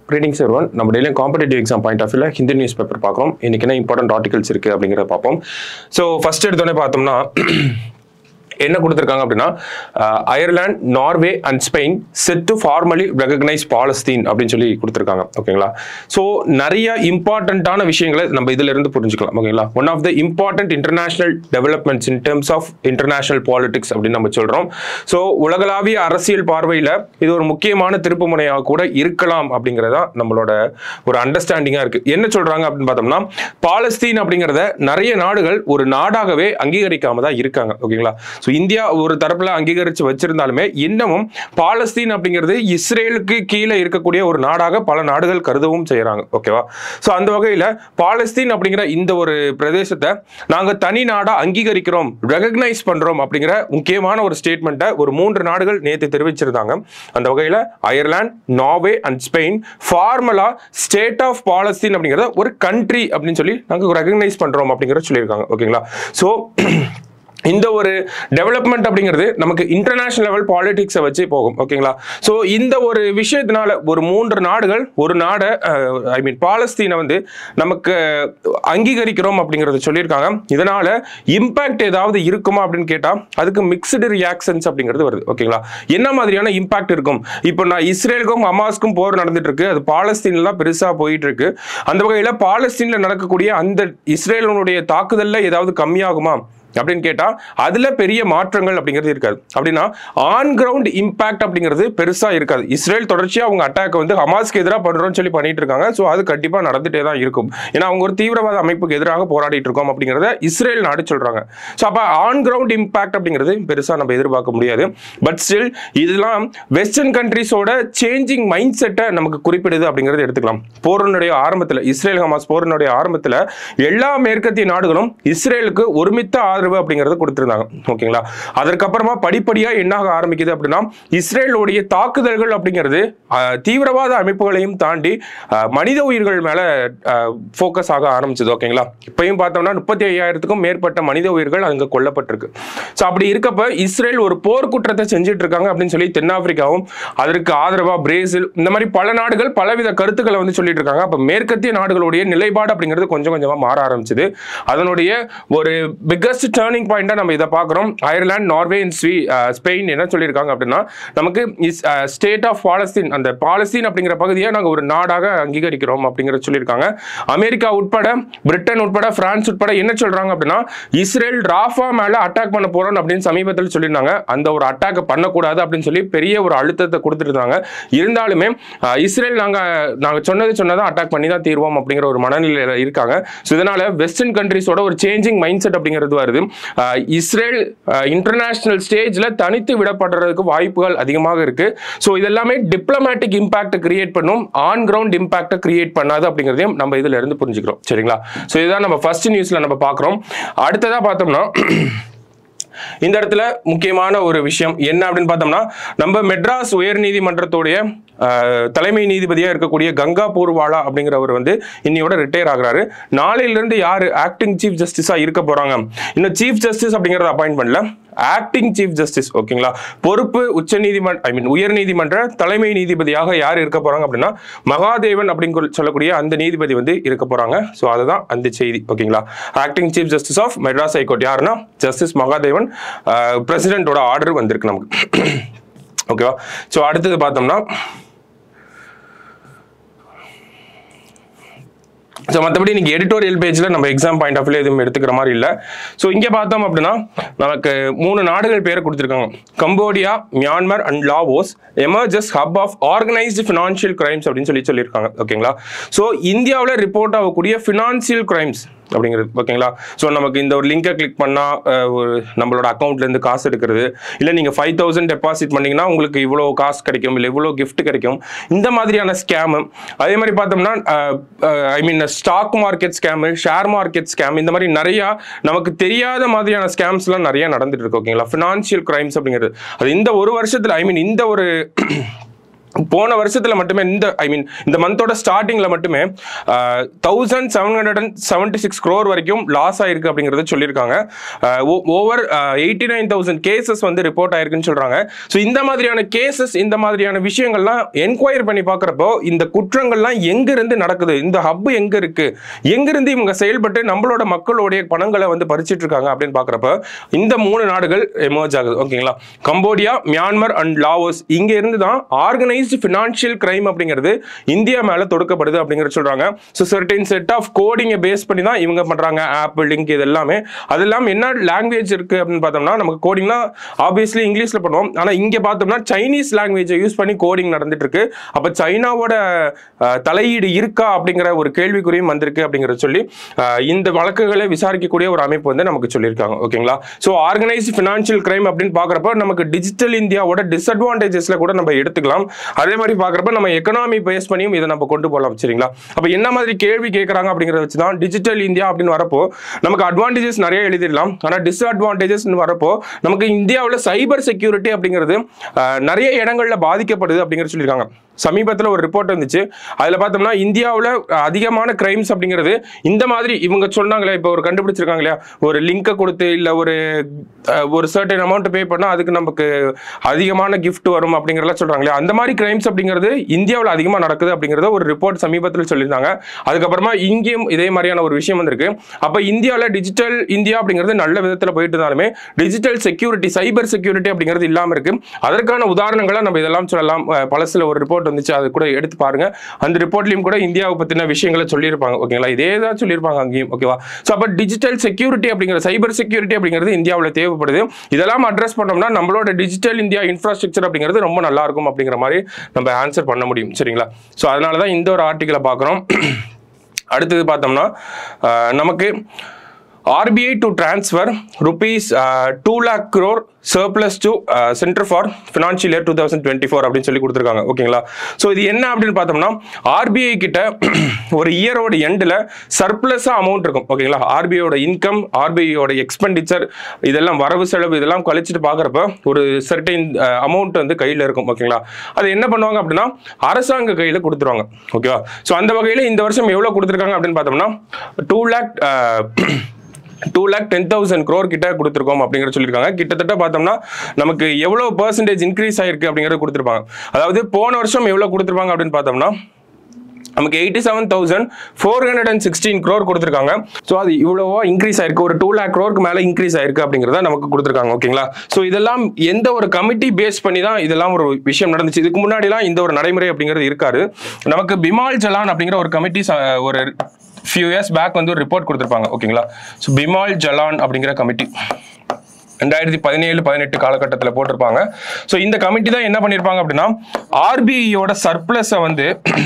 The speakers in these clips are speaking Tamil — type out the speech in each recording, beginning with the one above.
ரீடிங்ஸ் ஒன் நம்ம டெய்லியும் காம்படிட்டிவ் எக்ஸாம் பாயிண்ட் ஆஃப் வியூல ஹிந்தி நியூஸ் பேப்பர் பார்க்குறோம் இன்னைக்கு என்ன இம்பார்ட்டன்ட் ஆர்டிகல்ஸ் இருக்கு அப்படிங்கிறத பார்ப்போம் ஸோ ஃபர்ஸ்ட் எடுத்தோடனே பார்த்தோம்னா என்ன கொடுத்துருக்காங்க அப்படின்னா ah, Ireland Norway and Spain said to formally recognise Palestine அப்படின்னு சொல்லி கொடுத்துருக்காங்க ஓகேங்களா ஸோ நிறைய இம்பார்ட்டண்ட்டான விஷயங்களை நம்ம இதுல இருந்து புரிஞ்சுக்கலாம் ஓகேங்களா one of the important international developments in terms of international politics அப்படின்னு நம்ம சொல்றோம் ஸோ உலகளாவிய அரசியல் பார்வையில் இது ஒரு முக்கியமான திருப்பு முனையாக கூட இருக்கலாம் அப்படிங்கிறதா நம்மளோட ஒரு அண்டர்ஸ்டாண்டிங்காக இருக்கு என்ன சொல்றாங்க அப்படின்னு பார்த்தோம்னா பாலஸ்தீன் அப்படிங்கிறத நிறைய நாடுகள் ஒரு நாடாகவே அங்கீகரிக்காம தான் இருக்காங்க ஓகேங்களா ஸோ இந்தியா ஒரு தரப்புல அங்கீகரிச்சு வச்சிருந்தாலுமே இன்னமும் பாலஸ்தீன் அப்படிங்கிறது இஸ்ரேலுக்கு கீழே இருக்கக்கூடிய ஒரு நாடாக பல நாடுகள் கருதவும் செய்யறாங்க ஓகேவா ஸோ அந்த வகையில் பாலஸ்தீன் அப்படிங்கிற இந்த ஒரு பிரதேசத்தை நாங்கள் தனி நாடா அங்கீகரிக்கிறோம் ரெகக்னைஸ் பண்றோம் அப்படிங்கிற முக்கியமான ஒரு ஸ்டேட்மெண்ட்டை ஒரு மூன்று நாடுகள் நேற்று தெரிவிச்சிருந்தாங்க அந்த வகையில் அயர்லாந்து நார்வே அண்ட் ஸ்பெயின் ஃபார்மலா ஸ்டேட் ஆஃப் பாலஸ்தீன் அப்படிங்கிறத ஒரு கண்ட்ரி அப்படின்னு சொல்லி நாங்கள் ரெகக்னைஸ் பண்றோம் அப்படிங்கிறத சொல்லியிருக்காங்க ஓகேங்களா ஸோ இந்த ஒரு டெவலப்மெண்ட் அப்படிங்கிறது நமக்கு இன்டர்நேஷனல் லெவல் பாலிடிக்ஸை வச்சு போகும் ஓகேங்களா ஸோ இந்த ஒரு விஷயத்தினால ஒரு மூன்று நாடுகள் ஒரு நாடை ஐ மீன் பாலஸ்தீனை வந்து நமக்கு அங்கீகரிக்கிறோம் அப்படிங்கிறத சொல்லியிருக்காங்க இதனால இம்பாக்ட் ஏதாவது இருக்குமா அப்படின்னு கேட்டால் அதுக்கு மிக்சடு ரியாக்ஷன்ஸ் அப்படிங்கிறது வருது ஓகேங்களா என்ன மாதிரியான இம்பாக்ட் இருக்கும் இப்போ நான் இஸ்ரேலுக்கும் ஹமாஸ்க்கும் போர் நடந்துட்டு இருக்கு அது பாலஸ்தீன்ல தான் பெருசா போயிட்டு இருக்கு அந்த வகையில் பாலஸ்தீன்ல நடக்கக்கூடிய அந்த இஸ்ரேலினுடைய தாக்குதல்ல ஏதாவது கம்மியாகுமா அப்படின்னு கேட்டா அதுல பெரிய மாற்றங்கள் அப்படிங்கிறது இருக்காது அப்படின்னா ஆன் கிரவுண்ட் இம்பாக்ட் அப்படிங்கிறது பெருசா இருக்காது இஸ்ரேல் தொடர்ச்சியா அவங்க அட்டாக் வந்து ஹமாஸ்க்கு எதிராக பண்றோம்னு சொல்லி பண்ணிட்டு இருக்காங்க ஸோ அது கண்டிப்பா நடந்துட்டே தான் இருக்கும் ஏன்னா அவங்க ஒரு தீவிரவாத அமைப்புக்கு எதிராக போராடிட்டு இருக்கோம் அப்படிங்கிறத இஸ்ரேல் நாடு சொல்றாங்க ஸோ அப்ப ஆன் கிரவுண்ட் இம்பாக்ட் அப்படிங்கிறது பெருசா நம்ம எதிர்பார்க்க முடியாது பட் ஸ்டில் இதெல்லாம் வெஸ்டர்ன் கண்ட்ரிஸோட சேஞ்சிங் மைண்ட் செட்டை நமக்கு குறிப்பிடுது அப்படிங்கிறது எடுத்துக்கலாம் போரினுடைய ஆரம்பத்தில் இஸ்ரேல் ஹமாஸ் போரினுடைய ஆரம்பத்தில் எல்லா மேற்கத்திய நாடுகளும் இஸ்ரேலுக்கு ஒருமித்த ஆதரவு அப்படிங்கறத கொடுத்திருந்தாங்க ஓகேங்களா அதற்கப்புறமா படிப்படியா என்னாக ஆரம்பிக்குது அப்படின்னா இஸ்ரேலுடைய தாக்குதல்கள் அப்படிங்கிறது அஹ், தீவிரவாத அமைப்புகளையும் தாண்டி அஹ், மனித உயிர்கள் மேல ஃபோக்கஸ் ஆக ஆரம்பிச்சது ஓகேங்களா இப்பயும் பார்த்தோம்னா முப்பத்தி ஐயாயிரத்துக்கும் மேற்பட்ட மனித உயிர்கள் அங்க கொல்லப்பட்டிருக்கு ஸோ அப்படி இருக்கப்ப இஸ்ரேல் ஒரு போர் குற்றத்தை செஞ்சுட்டு இருக்காங்க அப்படின்னு சொல்லி தென்னாப்பிரிக்காவும் அதற்கு ஆதரவா பிரேசில் இந்த மாதிரி பல நாடுகள் பலவித கருத்துக்களை வந்து சொல்லிட்டு இருக்காங்க அப்ப மேற்கத்திய நாடுகளுடைய நிலைப்பாடு அப்படிங்கிறது கொஞ்சம் கொஞ்சமா மாற ஆரம்பிச்சது அதனுடைய ஒரு பிக்கஸ்ட் டேர்னிங் பாயிண்டா நம்ம இதை பார்க்குறோம் அயர்லாந்து நார்வே and ஸ்வீ- அஹ், ஸ்பெயின் என்ன சொல்லியிருக்காங்க அப்படின்னா நமக்கு ஸ்டேட் ஆஃப் பாலஸ்தீன் அந்த பாலஸ்தீன் அப்படிங்கிற பகுதியை நாங்கள் ஒரு நாடாக அங்கீகரிக்கிறோம் அப்படிங்கிறத சொல்லியிருக்காங்க அமெரிக்கா உட்பட பிரிட்டன் உட்பட பிரான்ஸ் உட்பட என்ன சொல்றாங்க அப்படின்னா இஸ்ரேல் ராஃபா மேல அட்டாக் பண்ண போறோம் அப்படின்னு சமீபத்தில் சொல்லியிருந்தாங்க அந்த ஒரு அட்டாக் பண்ணக்கூடாது அப்படின்னு சொல்லி பெரிய ஒரு அழுத்தத்தை கொடுத்துருந்தாங்க இருந்தாலுமே அஹ், இஸ்ரேல் நாங்க நாங்க சொன்னது சொன்னதை அட்டாக் பண்ணி தான் தீர்வோம் அப்படிங்கிற ஒரு மனநிலையில இருக்காங்க ஸோ இதனால வெஸ்டர்ன் கண்ட்ரிஸோட ஒரு சேஞ்சிங் மைண்ட் செட் அப்படிங்கிறது வருது அஹ், இஸ்ரேல் இன்டர்நேஷனல் ஸ்டேஜ்ல தனித்து விடப்படுறதுக்கு வாய்ப்புகள் அதிகமாக இருக்கு ஸோ இதெல்லாமே டிப்ளமேட்டிக் இம்பாக்ட் கிரியேட் பண்ணும் ஆன் கிரவுண்ட் இம்பாக்டை கிரியேட் பண்ணாது அப்படிங்கிறதையும் நம்ம இதுல இருந்து புரிஞ்சுக்கிறோம் சரிங்களா ஸோ இதுதான் நம்ம ஃபர்ஸ்ட் நியூஸ்ல நம்ம பார்க்குறோம் அடுத்ததா பார்த்தோம்னா இந்த இடத்துல முக்கியமான ஒரு விஷயம் என்ன அப்படின்னு பார்த்தோம்னா நம்ம மெட்ராஸ் உயர்நீதிமன்றத்துடைய அஹ், தலைமை நீதிபதியாக இருக்கக்கூடிய கங்கா பூர்வாலா அப்படிங்கிறவர் வந்து இன்னையோட ரிட்டையர் ஆகுறாரு நாளையிலிருந்து யார் ஆக்டிங் சீஃப் ஜஸ்டிஸாக இருக்க போறாங்க இன்னும் சீஃப் ஜஸ்டிஸ் அப்படிங்கிறத அப்பாயிண்ட் பண்ணல ஆக்டிங் சீஃப் ஜஸ்டிஸ் ஓகேங்களா பொறுப்பு உச்ச நீதிமன்ற ஐ மீன் உயர் நீதிமன்ற தலைமை நீதிபதியாக யார் இருக்க போறாங்க அப்படின்னா மகாதேவன் அப்படின்னு சொல்லக்கூடிய அந்த நீதிபதி வந்து இருக்க போறாங்க ஸோ அதுதான் அந்த செய்தி ஓகேங்களா acting chief justice of Madras high court யாருன்னா ஜஸ்டிஸ் மகாதேவன் பிரசிடென்ட்டோட ஆர்டர் வந்திருக்கு நமக்கு ஓகேவா ஸோ அடுத்தது பார்த்தோம்னா ஸோ மற்றபடி நீங்கள் எடிட்டோரியல் பேஜில் நம்ம எக்ஸாம் பாயிண்ட் ஆஃப் வியூ எதுவும் எடுத்துக்கிற மாதிரி இல்லை ஸோ இங்கே பார்த்தோம் அப்படின்னா நமக்கு மூணு நாடுகள் பேரை கொடுத்துருக்காங்க Cambodia Myanmar and Laos emerges hub of organised financial crimes அப்படின்னு சொல்லி சொல்லியிருக்காங்க ஓகேங்களா ஸோ இந்தியாவில் ரிப்போர்ட் ஆகக்கூடிய ஃபினான்ஷியல் கிரைம்ஸ் அப்படிங்கிறது ஓகேங்களா ஸோ நமக்கு இந்த ஒரு லிங்கை கிளிக் பண்ணால் ஒரு நம்மளோட அக்கௌண்ட்லேருந்து காசு எடுக்கிறது இல்லை நீங்கள் ஃபைவ் தௌசண்ட் டெபாசிட் பண்ணீங்கன்னா உங்களுக்கு இவ்வளோ காசு கிடைக்கும் இல்லை இவ்வளோ gift கிடைக்கும் இந்த மாதிரியான ஸ்கேமு அதே மாதிரி பார்த்தோம்னா I mean stock market scam share market scam இந்த மாதிரி நிறையா நமக்கு தெரியாத மாதிரியான ஸ்கேம்ஸ்லாம் நிறைய நடந்துட்டு இருக்கு ஓகேங்களா ஃபினான்ஷியல் கிரைம்ஸ் அப்படிங்கிறது அது இந்த ஒரு வருஷத்தில் ஐ மீன் இந்த ஒரு போன வருஷத்துல மட்டுமே இந்த ஐ மீன் இந்த மந்தோட ஸ்டார்டிங்ல மட்டுமே thousand seven hundred and seventy six crore வரைக்கும் லாஸ் ஆயிருக்கு அப்படிங்கறத சொல்லியிருக்காங்க over eighty nine thousand cases வந்து ரிப்போர்ட் ஆயிருக்குன்னு சொல்றாங்க ஸோ இந்த மாதிரியான கேசஸ் இந்த மாதிரியான விஷயங்கள்லாம் என்கொயரி பண்ணி பார்க்குறப்போ இந்த குற்றங்கள்லாம் எங்க இருந்து நடக்குது இந்த ஹப் எங்க இருக்கு எங்கிருந்து இவங்க செயல்பட்டு நம்மளோட மக்களுடைய பணங்களை வந்து பறிச்சிட்டு இருக்காங்க அப்படின்னு பார்க்குறப்ப இந்த மூணு நாடுகள் எமர்ஜ் ஆகுது ஓகேங்களா கம்போடியா மியான்மர் அண்ட் லாவோஸ் இங்க இருந்து தான் ஆர்கனைஸ்டு ஃபினான்ஷியல் கிரைம் அப்படிங்கிறது இந்தியா மேல தொடுக்கப்படுது அப்படிங்கிறது சொல்றாங்க ஸோ சர்டின் செட் ஆஃப் கோடிங்கை பேஸ் பண்ணி தான் இவங்க பண்றாங்க ஆப் லிங்க் இது எல்லாமே அது இல்லாமல் என்ன லாங்குவேஜ் இருக்கு அப்படின்னு பார்த்தோம்னா நமக்கு கோடிங்னா ஆப்வியஸ்லி இங்கிலீஷ்ல பண்ணுவோம் ஆனா இங்க பார்த்தோம்னா சைனீஸ் லாங்குவேஜை யூஸ் பண்ணி கோடிங் நடந்துட்டு இருக்கு அப்ப சைனாவோட அஹ், தலையீடு இருக்கா அப்படிங்கிற ஒரு கேள்விக்குறியும் வந்திருக்கு அப்படிங்கறத சொல்லி அஹ், இந்த வழக்குகளை விசாரிக்கக்கூடிய ஒரு அமைப்பு வந்து நமக்கு சொல்லியிருக்காங்க ஓகேங்களா ஸோ ஆர்கனைஸ்டு ஃபினான்ஷியல் கிரைம் அப்படின்னு பார்க்குறப்ப நமக்கு டிஜிட்டல் இந்தியாவோட டிஸ்அட்வான்டேஜஸ்ல கூட நம்ம எடுத்துக்கலாம் அதே மாதிரி பார்க்குறப்ப நம்ம எக்கனாமி பேஸ் பண்ணியும் இதை நம்ம கொண்டு போகலாம் சரிங்களா அப்போ என்ன மாதிரி கேள்வி கேட்குறாங்க அப்படிங்கிறத வச்சு தான் டிஜிட்டல் இந்தியா அப்படின்னு வரப்போ நமக்கு அட்வான்டேஜஸ் நிறைய எழுதிடலாம் ஆனால் டிஸ்அட்வான்டேஜஸ் வரப்போ நமக்கு இந்தியாவில் சைபர் செக்யூரிட்டி அப்படிங்கிறது அஹ், நிறைய இடங்கள்ல பாதிக்கப்படுது அப்படிங்கிறது சொல்லியிருக்காங்க சமீபத்தில் ஒரு ரிப்போர்ட் வந்துச்சு அதில் பார்த்தோம்னா இந்தியாவில் அதிகமான கிரைம்ஸ் அப்படிங்கிறது இந்த மாதிரி இவங்க சொன்னாங்களே இப்போ ஒரு கண்டுபிடிச்சிருக்காங்க இல்லையா ஒரு லிங்கை கொடுத்து இல்லை ஒரு அஹ், ஒரு சர்டன் அமௌண்ட் பே பண்ணால் அதுக்கு நமக்கு அதிகமான கிஃப்ட் வரும் அப்படிங்கிறதெல்லாம் சொல்கிறாங்க இல்லையா அந்த மாதிரி கிரைம்ஸ் அப்படிங்கிறது இந்தியாவில் அதிகமாக நடக்குது அப்படிங்கிறத ஒரு ரிப்போர்ட் சமீபத்தில் சொல்லியிருந்தாங்க அதுக்கப்புறமா இங்கேயும் இதே மாதிரியான ஒரு விஷயம் வந்திருக்கு அப்போ இந்தியாவில் டிஜிட்டல் இந்தியா அப்படிங்கிறது நல்ல விதத்தில் போயிட்டு இருந்தாலுமே டிஜிட்டல் செக்யூரிட்டி சைபர் செக்யூரிட்டி அப்படிங்கிறது இல்லாமல் இருக்கு அதற்கான உதாரணங்களை நம்ம இதெல்லாம் சொல்லலாம் அஹ், பழசுல ஒரு ரிப்போர்ட் வந்துச்சு அது கூட எடுத்து பாருங்க அந்த ரிப்போர்ட்லயும் கூட இந்தியாவை பத்தின விஷயங்களை சொல்லியிருப்பாங்க ஓகேங்களா இதே தான் சொல்லியிருப்பாங்க அங்கேயும் ஓகேவா ஸோ அப்போ டிஜிட்டல் செக்யூரிட்டி அப்படிங்கிற சைபர் செக்யூரிட்டி அப்படிங்கிறது இந்தியாவில் தேவைப்படுது இதெல்லாம் அட்ரஸ் பண்ணோம்னா நம்மளோட டிஜிட்டல் இந்தியா இன்ஃப்ராஸ்ட்ரக்சர் அப்படிங்கிறது ரொம்ப நல்லா இருக்கும் அப்படிங்கிற மாதிரி நம்ம ஆன்சர் பண்ண முடியும் சரிங்களா ஸோ அதனால தான் இந்த ஒரு ஆர்டிக்கலை பார்க்குறோம் அடுத்தது பார்த்தோம்னா அஹ், நமக்கு RBI to transfer rupees uh, 2 lakh crore surplus to uh, Center for Financial Year 2024 அப்படின்னு சொல்லி கொடுத்துருக்காங்க ஓகேங்களா ஸோ இது என்ன அப்படின்னு பார்த்தோம்னா ஆர்பிஐ கிட்ட ஒரு இயரோட எண்டில் சர்ப்ளஸாக அமௌண்ட் இருக்கும் ஓகேங்களா ஆர்பிஐயோட இன்கம் ஆர்பிஐயோட எக்ஸ்பெண்டிச்சர் இதெல்லாம் வரவு செலவு இதெல்லாம் கழிச்சிட்டு பார்க்குறப்ப ஒரு சர்டைன் அமௌண்ட் வந்து கையில் இருக்கும் ஓகேங்களா அது என்ன பண்ணுவாங்க அப்படின்னா அரசாங்க கையில் கொடுத்துருவாங்க ஓகேவா ஸோ அந்த வகையில் இந்த வருஷம் எவ்வளோ கொடுத்துருக்காங்க அப்படின்னு பார்த்தோம்னா two lakh two lakh ten thousand crore கிட்ட கொடுத்துருக்கோம் அப்படிங்கிற சொல்லியிருக்காங்க கிட்டத்தட்ட பார்த்தோம்னா நமக்கு எவ்வளோ பர்சன்டேஜ் இன்க்ரீஸ் ஆயிருக்கு அப்படிங்கிறது கொடுத்துருப்பாங்க அதாவது போன வருஷம் எவ்வளோ கொடுத்துருப்பாங்க அப்படின்னு பார்த்தோம்னா நமக்கு eighty seven thousand four hundred and sixteen crore கொடுத்துருக்காங்க ஸோ அது இவ்வளவோ இன்க்ரீஸ் ஆயிருக்கு ஒரு டூ லேக் க்ரோருக்கு மேலே இன்க்ரீஸ் ஆயிருக்கு அப்படிங்கிறத நமக்கு கொடுத்துருக்காங்க ஓகேங்களா ஸோ இதெல்லாம் எந்த ஒரு கமிட்டி பேஸ் பண்ணி தான் இதெல்லாம் ஒரு விஷயம் நடந்துச்சு இதுக்கு முன்னாடிலாம் இந்த ஒரு நடைமுறை அப்படிங்கிறது இருக்காது நமக்கு பிமால் ஜலான் அப்படிங்கிற ஒரு கமிட்டி ஒரு ஃபியூ இயர்ஸ் பேக் வந்து ஒரு ரிப்போர்ட் கொடுத்துருப்பாங்க ஓகேங்களா ஸோ பிமால் ஜலான் அப்படிங்கிற கமிட்டி ரெண்டாயிரத்தி பதினேழு பதினெட்டு காலகட்டத்தில் போட்டிருப்பாங்க ஸோ இந்த கமிட்டி தான் என்ன பண்ணியிருப்பாங்க அப்படின்னா ஆர்பிஐயோட சர்ப்ளஸை வந்து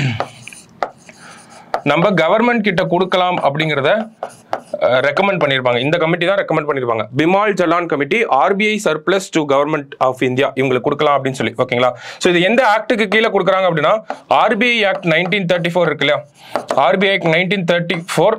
நம்ம கவர்மெண்ட் கிட்ட கொடுக்கலாம் அப்படிங்கிறத ரெக்கமெண்ட் பண்ணியிருப்பாங்க இந்த கமிட்டி தான் ரெக்கமெண்ட் பண்ணியிருப்பாங்க Bimal Jalan committee RBI surplus to government of India இவங்களுக்கு கொடுக்கலாம் அப்படின்னு சொல்லி ஓகேங்களா ஸோ இது எந்த ஆக்டுக்கு கீழே கொடுக்குறாங்க அப்படின்னா RBI act nineteen thirty four இருக்கு இல்லையா RBI act nineteen thirty four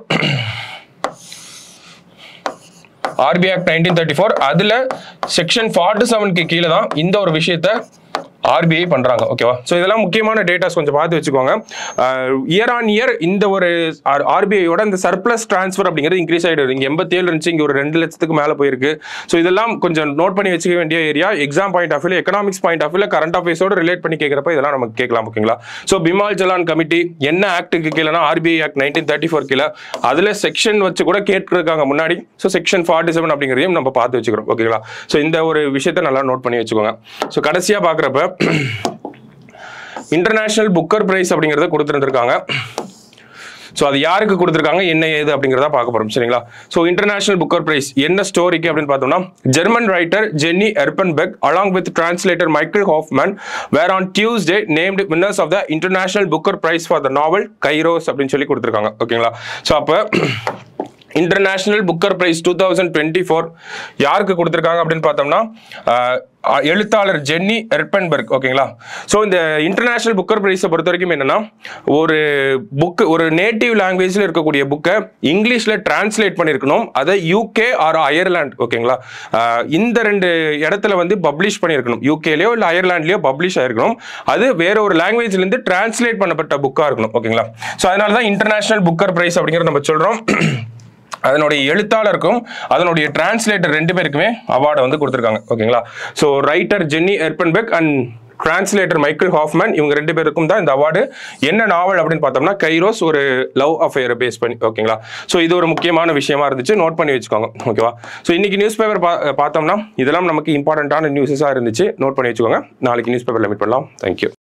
RBI act nineteen thirty four அதில் செக்ஷன் ஃபார்ட்டி செவனுக்கு கீழே தான் இந்த ஒரு விஷயத்த ஆர்பிஐ பண்றாங்க ஓகேவா ஸோ இதெல்லாம் முக்கியமான டேட்டாஸ் கொஞ்சம் பார்த்து வச்சுக்கோங்க இயர் ஆன் இயர் இந்த ஒரு ஆர்பிஐயோட இந்த சர்ப்ளஸ் ட்ரான்ஸ்ஃபர் அப்படிங்கிறது இன்க்ரீஸ் ஆகிடுது இங்கே எண்பத்தேழு இருந்துச்சு இங்கே ஒரு ரெண்டு லட்சத்துக்கு மேலே போயிருக்கு ஸோ இதெல்லாம் கொஞ்சம் நோட் பண்ணி வச்சுக்க வேண்டிய area exam point of view economics point of view current அஃபேர்ஸோட ரிலேட் பண்ணி கேட்குறப்ப இதெல்லாம் நமக்கு கேட்கலாம் ஓகேங்களா ஸோ பிமால் ஜலான் கமிட்டி என்ன ஆக்டுக்கு கீழேனா RBI act nineteen thirty four கீழே அதில் செக்ஷன் வச்சு கூட கேட்டிருக்காங்க முன்னாடி ஸோ செக்ஷன் ஃபார்ட்டி செவன் அப்படிங்கிறதையும் நம்ம பார்த்து வச்சுக்கிறோம் ஓகேங்களா ஸோ இந்த ஒரு விஷயத்த நல்லா நோட் பண்ணி வச்சுக்கோங்க ஸோ கடைசியாக பார்க்குறப்ப இன்டர்நேஷனல் புக்கர் பிரைஸ் அப்படிங்கிறத கொடுத்துருந்துருக்காங்க ஸோ அது யாருக்கு கொடுத்துருக்காங்க என்ன ஏது அப்படிங்கிறத பார்க்க போறோம் சரிங்களா ஸோ இன்டர்நேஷனல் புக்கர் பிரைஸ் என்ன ஸ்டோரிக்கு அப்படின்னு பார்த்தோம்னா German writer Jenny Erpenbeck along with translator Michael Hofmann were on Tuesday named winners of the International Booker Prize for the novel Kairos அப்படின்னு சொல்லி கொடுத்துருக்காங்க ஓகேங்களா ஸோ அப்போ International Booker Prize two thousand twenty four யாருக்கு கொடுத்துருக்காங்க அப்படின்னு பார்த்தோம்னா ஆஹ், அஹ், எழுத்தாளர் ஜென்னி எர்பன்பர்க் ஓகேங்களா ஸோ இந்த இன்டர்நேஷனல் புக்கர் பிரைஸை பொறுத்த வரைக்கும் என்னன்னா ஒரு புக் ஒரு நேட்டிவ் லாங்குவேஜில் இருக்கக்கூடிய புக்கை இங்கிலீஷில் டிரான்ஸ்லேட் பண்ணியிருக்கணும் அதை யூகே ஆர் அயர்லாண்ட் ஓகேங்களா ஆஹ், இந்த ரெண்டு இடத்துல வந்து பப்ளிஷ் பண்ணியிருக்கணும் யூகேலையோ இல்லை அயர்லாண்ட்லேயோ பப்ளிஷ் ஆயிருக்கணும் அது வேற ஒரு லாங்குவேஜ்லேருந்து டிரான்ஸ்லேட் பண்ணப்பட்ட புக்காக இருக்கணும் ஓகேங்களா ஸோ அதனால தான் இன்டர்நேஷனல் புக்கர் பிரைஸ் அப்படிங்கிறத நம்ம சொல்கிறோம் அதனுடைய எழுத்தாளருக்கும் அதனுடைய டிரான்ஸ்லேட்டர் ரெண்டு பேருக்குமே அவார்டை வந்து கொடுத்துருக்காங்க ஓகேங்களா so writer Jenny Erpenbeck and translator Michael Hofmann இவங்க ரெண்டு பேருக்கும் தான் இந்த அவார்டு என்ன நாவல் அப்படின்னு பார்த்தோம்னா கைரோஸ் ஒரு லவ் அஃபேரை பேஸ் பண்ணி ஓகேங்களா ஸோ இது ஒரு முக்கியமான விஷயமா இருந்துச்சு நோட் பண்ணி வச்சுக்கோங்க ஓகேவா ஸோ இன்னைக்கு நியூஸ் பேப்பர் பார்த்தோம்னா இதெல்லாம் நமக்கு இம்பார்ட்டண்ட்டான நியூஸஸாக இருந்துச்சு நோட் பண்ணி வச்சுக்கோங்க நாளைக்கு நியூஸ் பேப்பரில் மீட் பண்ணலாம் தேங்க்யூ